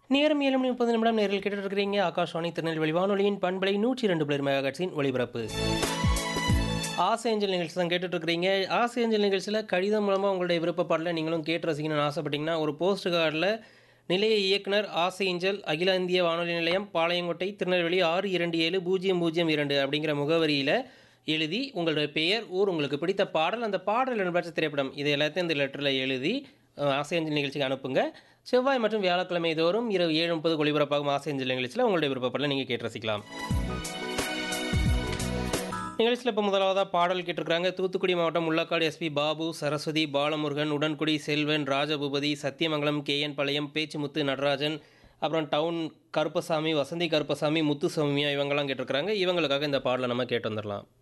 நேரம் ஏழு மணி முப்பது நிமிடம் நேரில் கேட்டுட்டு இருக்கிறீங்க ஆகாஷ்வாணி திருநெல்வேலி வானொலியின் பண்பலை நூற்றி இரண்டு பிளர் மெகாட்சின் ஒளிபரப்பு ஆசை ஏஞ்சல் நிகழ்ச்சி தான் கேட்டுட்டு இருக்கிறீங்க ஆசை ஏஞ்சல் நிகழ்ச்சியில் கடிதம் மூலமாக உங்களுடைய விருப்பப்பாடல நீங்களும் கேட்டு ரசிக்கணும்னு ஆசைப்பட்டீங்கன்னா ஒரு போஸ்ட் கார்டில் நிலைய இயக்குனர் ஆசை ஏஞ்சல் அகில இந்திய வானொலி நிலையம் பாளையங்கோட்டை திருநெல்வேலி ஆறு இரண்டு ஏழு பூஜ்ஜியம் பூஜ்ஜியம் இரண்டு அப்படிங்கிற முகவரியில் எழுதி உங்களுடைய பெயர் ஊர் உங்களுக்கு பிடித்த பாடல் அந்த பாடல் இடம்பெற்ற திரைப்படம் இது எல்லாத்தையும் இந்த லெட்டரில் எழுதி அஹ், ஆசையஞ்சல் நிகழ்ச்சிக்கு அனுப்புங்க செவ்வாய் மற்றும் வியாழக்கிழமை தோறும் இரவு ஏழு முப்பது ஒளிபரப்பாகும் ஆசையஞ்சல் நிகழ்ச்சியில் உங்களுடைய விருப்பப்படல நீங்கள் கேட்டு ரசிக்கலாம் நிகழ்ச்சியில் இப்போ முதலாவதாக பாடல் கேட்டிருக்கிறாங்க தூத்துக்குடி மாவட்டம் முள்ளக்காடு எஸ்பி பாபு சரஸ்வதி பாலமுருகன் உடன்குடி செல்வன் ராஜபூபதி சத்தியமங்கலம் கேஎன் பாளையம் பேச்சுமுத்து நடராஜன் அப்புறம் டவுன் கருப்பசாமி வசந்தி கருப்பசாமி முத்து சௌமியா இவங்கெல்லாம் கேட்டிருக்கிறாங்க இவங்களுக்காக இந்த பாடலை நம்ம கேட்டு வந்துடலாம்